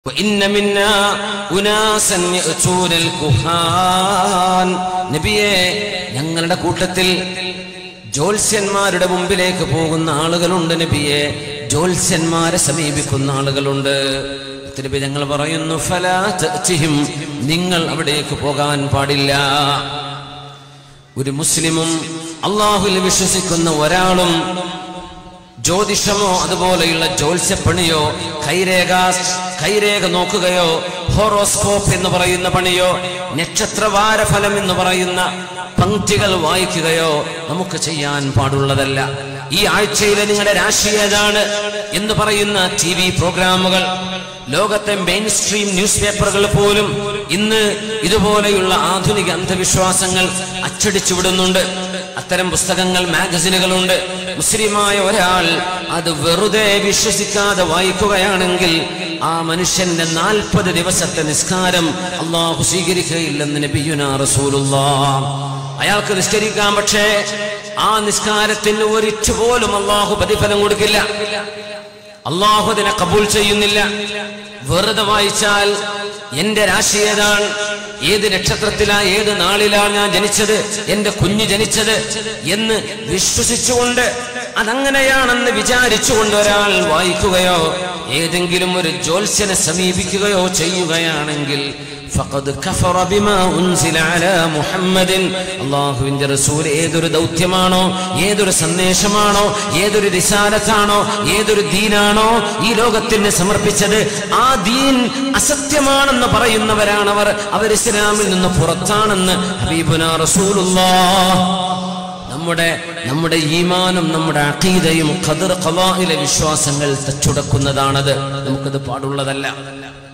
وإن منا أناسا يأتون الكهان നബിയെ ഞങ്ങളുടെ കൂട്ടത്തിൽ ജ്യോത്സ്യന്മാരുടെ മുമ്പിലേക്ക് പോകുന്ന ആളുകളുണ്ട് നബിയെ ജ്യോത്സ്യന്മാരെ സമീപിക്കുന്ന ആളുകളുണ്ട് നബി ഞങ്ങൾ പറയുന്നു ഫലാ തഅ്തിഹിം നിങ്ങൾ അവിടേക്ക് പോകാൻ പാടില്ല ഒരു മുസ്ലിമും അള്ളാഹുൽ വിശ്വസിക്കുന്ന ഒരാളും ജ്യോതിഷമോ അതുപോലെയുള്ള ജ്യോത്സ്യപ്പണിയോ കൈരേഖ കൈരേഖ നോക്കുകയോ ഹോറോസ്കോപ്പ് എന്ന് പറയുന്ന പണിയോ നക്ഷത്രവാര ഫലം എന്ന് പറയുന്ന പങ്ക്തികൾ വായിക്കുകയോ നമുക്ക് ചെയ്യാൻ പാടുള്ളതല്ല ഈ ആഴ്ചയിലെ നിങ്ങളുടെ രാശി ഏതാണ് എന്ന് പറയുന്ന ടി വി പ്രോഗ്രാമുകൾ ലോകത്തെ മെയിൻ സ്ട്രീം ന്യൂസ് പേപ്പറുകൾ പോലും ഇന്ന് ഇതുപോലെയുള്ള ആധുനിക അന്ധവിശ്വാസങ്ങൾ അച്ചടിച്ചു വിടുന്നുണ്ട് അത്തരം പുസ്തകങ്ങൾ മാഗസിനുകളുണ്ട് മുസ്ലിമായ ഒരാൾ അത് വെറുതെ വിശ്വസിക്കാതെ വായിക്കുകയാണെങ്കിൽ ആ മനുഷ്യന്റെ നാൽപ്പത് ദിവസത്തെ നിസ്കാരം അള്ളാഹു സ്വീകരിക്കുകയില്ലെന്ന് നബിയുന റസൂലുള്ളാ അയാൾക്ക് നിസ്കരിക്കാം പക്ഷേ ആ നിസ്കാരത്തിന് ഒരിച്ചു പോലും അള്ളാഹു പ്രതിഫലം കൊടുക്കില്ല അള്ളാഹു അതിനെ കബൂൽ ചെയ്യുന്നില്ല വെറുതെ വായിച്ചാൽ എന്റെ രാശി ഏതാണ് ഏത് നക്ഷത്രത്തിലാ ഏത് നാളിലാണ് ഞാൻ ജനിച്ചത് എന്റെ കുഞ്ഞ് ജനിച്ചത് എന്ന് വിശ്വസിച്ചുകൊണ്ട് അതങ്ങനെയാണെന്ന് വിചാരിച്ചുകൊണ്ട് ഒരാൾ വായിക്കുകയോ ഏതെങ്കിലും ഒരു ജ്യോത്സ്യനെ സമീപിക്കുകയോ ചെയ്യുകയാണെങ്കിൽ ഫഖദ് കഫറ ബിമാ ഉൻസില അലാ മുഹമ്മദിൻ അല്ലാഹുവിന്റെ റസൂൽ ഏതൊരു ദൗത്യമാണോ ഏതൊരു സന്ദേശമാണോ ഏതൊരു റിസാലത്താണോ ഏതൊരു ദീനാണോ ഈ ലോകത്തിന് സമർപ്പിച്ചത് ആ ദീൻ അസത്യമാണെന്ന് പറയുന്നവരാണ് അവർ അവർ ഇസ്ലാമിൽ നിന്ന് പുറത്താണെന്ന് ഹബീബുന റസൂലുള്ളാഹ് നമ്മുടെ നമ്മുടെ ഈമാനും നമ്മുടെ അഖീദയും ഖദർ ഖലായിലെ വിശ്വാസങ്ങൾ തച്ചുടക്കുന്നതാണത് നമുക്കത് പാടുള്ളതല്ല